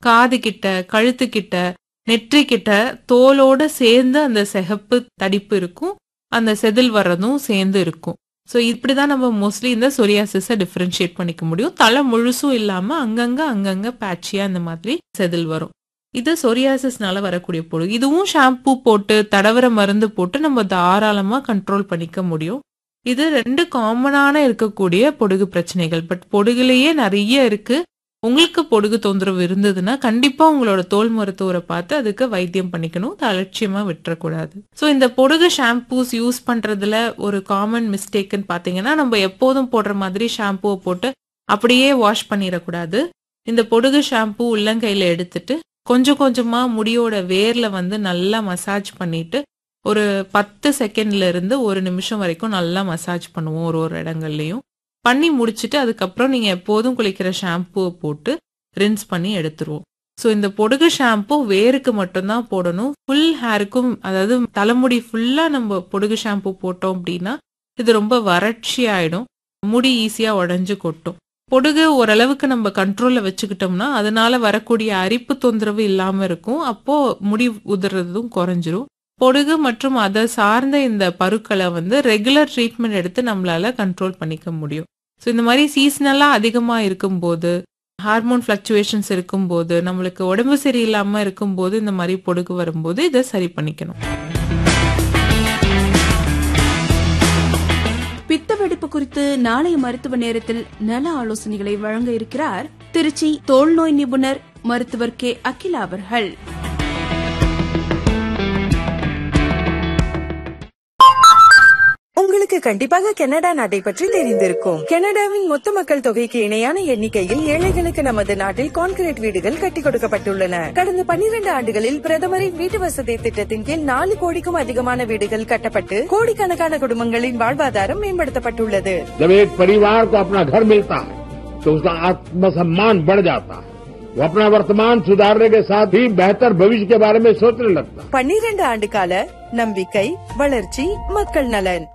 காது கிட்ட கழுத்து கிட்ட நெற்றி கிட்ட தோலோட சேர்ந்து அந்த சிகப்பு தடிப்பு இருக்கும் அந்த செதில் வர்றதும் சேர்ந்து இருக்கும் ஸோ இப்படிதான் நம்ம மோஸ்ட்லி இந்த சொரியாசிஸை டிஃபரன்ஷியேட் பண்ணிக்க முடியும் தலை முழுசும் இல்லாம அங்கங்க அங்கங்க பேட்சியா இந்த மாதிரி செதில் வரும் இது சொரியாசிஸ்னால வரக்கூடிய பொடுகு இதுவும் ஷாம்பு போட்டு தடவர மருந்து போட்டு நம்ம தாராளமா கண்ட்ரோல் பண்ணிக்க முடியும் இது ரெண்டு காமனான இருக்கக்கூடிய பொடுகு பிரச்சனைகள் பட் பொடுகுலயே நிறைய இருக்கு உங்களுக்கு பொடுகு தொந்தரவு இருந்ததுன்னா கண்டிப்பா உங்களோட தோல் மருத்துவரை பார்த்து அதுக்கு வைத்தியம் பண்ணிக்கணும் அதை அலட்சியமா விட்டுறக்கூடாது ஸோ இந்த பொடுகு ஷாம்பூஸ் யூஸ் பண்றதுல ஒரு காமன் மிஸ்டேக்குன்னு பாத்தீங்கன்னா நம்ம எப்போதும் போடுற மாதிரி ஷாம்புவை போட்டு அப்படியே வாஷ் பண்ணிடக்கூடாது இந்த பொடுகு ஷாம்பு உள்ளங்கையில எடுத்துட்டு கொஞ்சம் கொஞ்சமா முடியோட வேர்ல வந்து நல்லா மசாஜ் பண்ணிட்டு ஒரு பத்து செகண்ட்ல இருந்து ஒரு நிமிஷம் வரைக்கும் நல்லா மசாஜ் பண்ணுவோம் ஒரு ஒரு இடங்கள்லயும் பண்ணி முடிச்சுட்டு அதுக்கப்புறம் நீங்க எப்போதும் குளிக்கிற ஷாம்புவை போட்டு ரின்ஸ் பண்ணி எடுத்துருவோம் ஸோ இந்த பொடுகு ஷாம்பு வேருக்கு மட்டும்தான் போடணும் ஃபுல் ஹேருக்கும் அதாவது தலைமுடி ஃபுல்லா நம்ம பொடுகு ஷாம்பு போட்டோம் அப்படின்னா இது ரொம்ப வறட்சி ஆயிடும் முடி ஈஸியா உடஞ்சு கொட்டும் பொடுகு ஓரளவுக்கு நம்ம கண்ட்ரோல்ல வச்சுக்கிட்டோம்னா அதனால வரக்கூடிய அரிப்பு தொந்தரவு இல்லாம இருக்கும் அப்போ முடி உதிர்றதும் குறைஞ்சிரும் பொடுகு மற்றும் அதை சார்ந்த இந்த பருக்களை வந்து ரெகுலர் ட்ரீட்மெண்ட் எடுத்து நம்மளால கண்ட்ரோல் பண்ணிக்க முடியும் ஸோ இந்த மாதிரி சீசனலா அதிகமா இருக்கும்போது ஹார்மோன் ஃபிளக்சுவேஷன்ஸ் இருக்கும்போது நம்மளுக்கு உடம்பு சரியில்லாம இருக்கும்போது இந்த மாதிரி பொடுகு வரும்போது இதை சரி பண்ணிக்கணும் பித்த வெடிப்பு குறித்து நாளைய மருத்துவ நேரத்தில் நல ஆலோசனைகளை வழங்க இருக்கிறார் திருச்சி தோல் நோய் நிபுணர் மருத்துவர் கே அகிலா அவர்கள் உங்களுக்கு கண்டிப்பாக கனடா நாட்டை பற்றி தெரிந்திருக்கும் கனடாவின் மொத்த மக்கள் தொகைக்கு இணையான எண்ணிக்கையில் ஏழைகளுக்கு நமது நாட்டில் கான்கிரீட் வீடுகள் கட்டி கொடுக்கப்பட்டுள்ளன கடந்த 12 ஆண்டுகளில் பிரதமரின் வீட்டு வசதி திட்டத்தின் கீழ் நாலு கோடிக்கும் அதிகமான வீடுகள் கட்டப்பட்டு கோடிக்கணக்கான குடும்பங்களின் வாழ்வாதாரம் மேம்படுத்தப்பட்டுள்ளது जब एक परिवार को अपना घर मिलता है तो उसका आत्मसम्मान बढ़ जाता है वो अपना वर्तमान सुधारने के साथ ही बेहतर भविष्य के बारे में सोचने लगता है 12 ஆண்டு கால நம்பிக்கை வளர்ச்சி மக்கள் நலன்